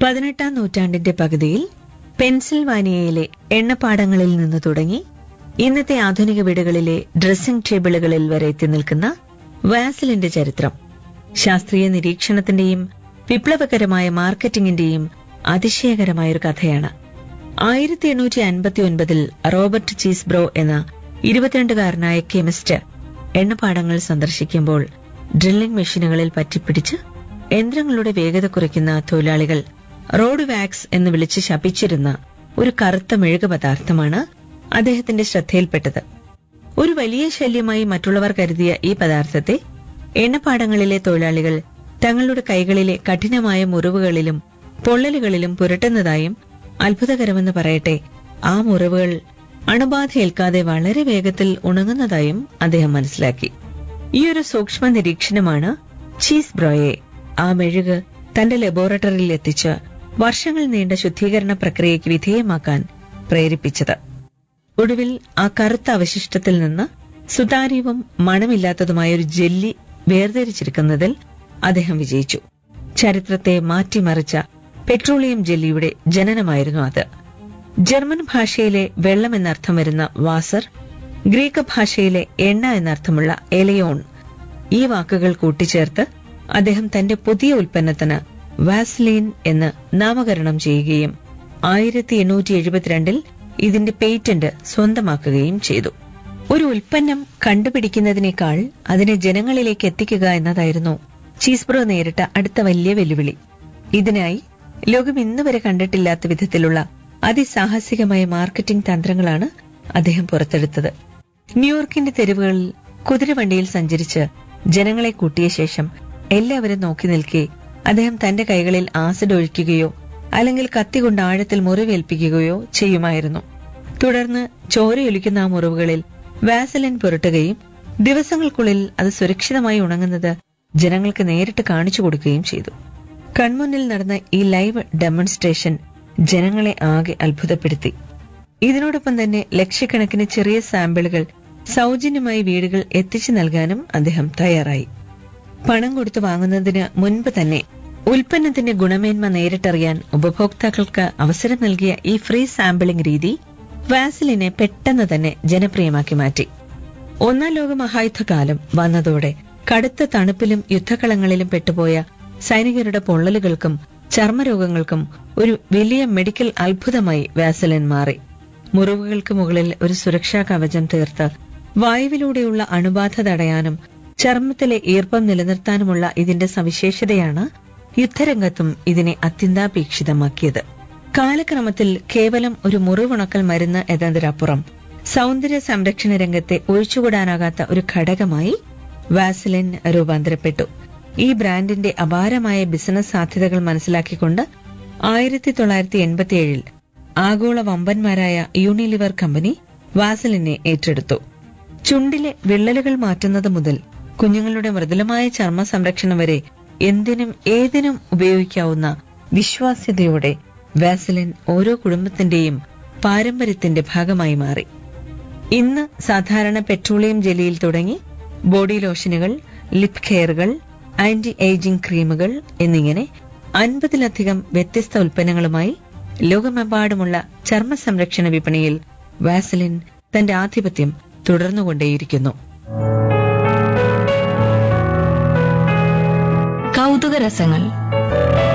പതിനെട്ടാം നൂറ്റാണ്ടിന്റെ പകുതിയിൽ പെൻസിൽവാനിയയിലെ എണ്ണപ്പാടങ്ങളിൽ നിന്ന് തുടങ്ങി ഇന്നത്തെ ആധുനിക വീടുകളിലെ ഡ്രസ്സിംഗ് ടേബിളുകളിൽ വരെ എത്തി നിൽക്കുന്ന വാസലിന്റെ ചരിത്രം ശാസ്ത്രീയ നിരീക്ഷണത്തിന്റെയും വിപ്ലവകരമായ മാർക്കറ്റിംഗിന്റെയും അതിശയകരമായ ഒരു കഥയാണ് ആയിരത്തി എണ്ണൂറ്റി അൻപത്തി ഒൻപതിൽ റോബർട്ട് ചീസ്ബ്രോ എന്ന ഇരുപത്തിരണ്ടുകാരനായ കെമിസ്റ്റ് എണ്ണപ്പാടങ്ങൾ സന്ദർശിക്കുമ്പോൾ ഡ്രില്ലിംഗ് മെഷീനുകളിൽ പറ്റിപ്പിടിച്ച് യന്ത്രങ്ങളുടെ വേഗത കുറയ്ക്കുന്ന തൊഴിലാളികൾ റോഡ് വാക്സ് എന്ന് വിളിച്ച് ശപിച്ചിരുന്ന ഒരു കറുത്ത മെഴുക പദാർത്ഥമാണ് അദ്ദേഹത്തിന്റെ ശ്രദ്ധയിൽപ്പെട്ടത് ഒരു വലിയ ശല്യമായി മറ്റുള്ളവർ കരുതിയ ഈ പദാർത്ഥത്തെ എണ്ണപ്പാടങ്ങളിലെ തൊഴിലാളികൾ തങ്ങളുടെ കൈകളിലെ കഠിനമായ മുറിവുകളിലും പൊള്ളലുകളിലും പുരട്ടുന്നതായും അത്ഭുതകരമെന്ന് പറയട്ടെ ആ മുറിവുകൾ അണുബാധയേൽക്കാതെ വളരെ വേഗത്തിൽ ഉണങ്ങുന്നതായും അദ്ദേഹം മനസ്സിലാക്കി ഈ ഒരു സൂക്ഷ്മ നിരീക്ഷണമാണ് ചീസ് ബ്രോയെ ആ മെഴുക് തന്റെ ലബോറട്ടറിയിൽ എത്തിച്ച് വർഷങ്ങൾ നീണ്ട ശുദ്ധീകരണ പ്രക്രിയയ്ക്ക് വിധേയമാക്കാൻ പ്രേരിപ്പിച്ചത് ഒടുവിൽ ആ കറുത്ത അവശിഷ്ടത്തിൽ നിന്ന് സുതാര്യവും മണമില്ലാത്തതുമായ ഒരു ജെല്ലി വേർതിരിച്ചെടുക്കുന്നതിൽ അദ്ദേഹം വിജയിച്ചു ചരിത്രത്തെ മാറ്റിമറിച്ച പെട്രോളിയം ജെല്ലിയുടെ ജനനമായിരുന്നു അത് ജർമ്മൻ ഭാഷയിലെ വെള്ളം എന്നർത്ഥം വരുന്ന വാസർ ഗ്രീക്ക് ഭാഷയിലെ എണ്ണ എന്നർത്ഥമുള്ള എലയോൺ ഈ വാക്കുകൾ കൂട്ടിച്ചേർത്ത് അദ്ദേഹം തന്റെ പുതിയ ഉൽപ്പന്നത്തിന് വാസ്ലീൻ എന്ന് നാമകരണം ചെയ്യുകയും ആയിരത്തി എണ്ണൂറ്റി എഴുപത്തിരണ്ടിൽ ഇതിന്റെ പേറ്റന്റ് സ്വന്തമാക്കുകയും ചെയ്തു ഒരു ഉൽപ്പന്നം കണ്ടുപിടിക്കുന്നതിനേക്കാൾ അതിനെ ജനങ്ങളിലേക്ക് എത്തിക്കുക എന്നതായിരുന്നു ചീസ്ബ്രോ നേരിട്ട അടുത്ത വലിയ വെല്ലുവിളി ഇതിനായി ലോകം ഇന്നുവരെ കണ്ടിട്ടില്ലാത്ത വിധത്തിലുള്ള അതിസാഹസികമായ മാർക്കറ്റിംഗ് തന്ത്രങ്ങളാണ് അദ്ദേഹം പുറത്തെടുത്തത് ന്യൂയോർക്കിന്റെ തെരുവുകളിൽ കുതിരവണ്ടിയിൽ സഞ്ചരിച്ച് ജനങ്ങളെ കൂട്ടിയ ശേഷം എല്ലാവരും നോക്കി നിൽക്കെ അദ്ദേഹം തന്റെ കൈകളിൽ ആസിഡ് ഒഴിക്കുകയോ അല്ലെങ്കിൽ കത്തി കൊണ്ട് ആഴത്തിൽ മുറിവേൽപ്പിക്കുകയോ ചെയ്യുമായിരുന്നു തുടർന്ന് ചോരയൊലിക്കുന്ന ആ മുറിവുകളിൽ വാസലിൻ പുരട്ടുകയും ദിവസങ്ങൾക്കുള്ളിൽ അത് സുരക്ഷിതമായി ഉണങ്ങുന്നത് ജനങ്ങൾക്ക് നേരിട്ട് കാണിച്ചു കൊടുക്കുകയും ചെയ്തു കൺമുന്നിൽ നടന്ന ഈ ലൈവ് ഡെമോൺസ്ട്രേഷൻ ജനങ്ങളെ ആകെ അത്ഭുതപ്പെടുത്തി ഇതിനോടൊപ്പം തന്നെ ലക്ഷക്കണക്കിന് ചെറിയ സാമ്പിളുകൾ സൗജന്യമായി വീടുകൾ എത്തിച്ചു നൽകാനും അദ്ദേഹം തയ്യാറായി പണം കൊടുത്തു വാങ്ങുന്നതിന് മുൻപ് തന്നെ ഉൽപ്പന്നത്തിന്റെ ഗുണമേന്മ നേരിട്ടറിയാൻ ഉപഭോക്താക്കൾക്ക് അവസരം നൽകിയ ഈ ഫ്രീ സാമ്പിളിംഗ് രീതി വാസലിനെ പെട്ടെന്ന് തന്നെ ജനപ്രിയമാക്കി മാറ്റി ഒന്നാം ലോക മഹായുദ്ധകാലം വന്നതോടെ കടുത്ത തണുപ്പിലും യുദ്ധകളങ്ങളിലും പെട്ടുപോയ സൈനികരുടെ പൊള്ളലുകൾക്കും ചർമ്മരോഗങ്ങൾക്കും ഒരു വലിയ മെഡിക്കൽ അത്ഭുതമായി വാസലിൻ മാറി മുറിവുകൾക്ക് മുകളിൽ ഒരു സുരക്ഷാ കവചം തീർത്ത് വായുവിലൂടെയുള്ള അണുബാധ തടയാനും ചർമ്മത്തിലെ ഈർപ്പം നിലനിർത്താനുമുള്ള ഇതിന്റെ സവിശേഷതയാണ് യുദ്ധരംഗത്തും ഇതിനെ അത്യന്താപേക്ഷിതമാക്കിയത് കാലക്രമത്തിൽ കേവലം ഒരു മുറിവുണക്കൽ മരുന്ന് എന്നതിനപ്പുറം സൗന്ദര്യ സംരക്ഷണ രംഗത്തെ ഒഴിച്ചുകൂടാനാകാത്ത ഒരു ഘടകമായി വാസലിൻ രൂപാന്തരപ്പെട്ടു ഈ ബ്രാൻഡിന്റെ അപാരമായ ബിസിനസ് സാധ്യതകൾ മനസ്സിലാക്കിക്കൊണ്ട് ആയിരത്തി തൊള്ളായിരത്തി എൺപത്തിയേഴിൽ ആഗോള വമ്പന്മാരായ യൂണിലിവർ കമ്പനി വാസലിനെ ഏറ്റെടുത്തു ചുണ്ടിലെ വിള്ളലുകൾ മാറ്റുന്നത് മുതൽ കുഞ്ഞുങ്ങളുടെ മൃദുലമായ ചർമ്മ സംരക്ഷണം വരെ എന്തിനും ഏതിനും ഉപയോഗിക്കാവുന്ന വിശ്വാസ്യതയോടെ വാസലിൻ ഓരോ കുടുംബത്തിന്റെയും പാരമ്പര്യത്തിന്റെ ഭാഗമായി മാറി ഇന്ന് സാധാരണ പെട്രോളിയം ജെല്ലിയിൽ തുടങ്ങി ബോഡി ലോഷനുകൾ ലിപ് കെയറുകൾ ആന്റി ഏജിംഗ് ക്രീമുകൾ എന്നിങ്ങനെ അൻപതിലധികം വ്യത്യസ്ത ഉൽപ്പന്നങ്ങളുമായി ലോകമെമ്പാടുമുള്ള ചർമ്മ സംരക്ഷണ വിപണിയിൽ വാസലിൻ തന്റെ ആധിപത്യം തുടർന്നുകൊണ്ടേയിരിക്കുന്നു കൗതുക രസങ്ങൾ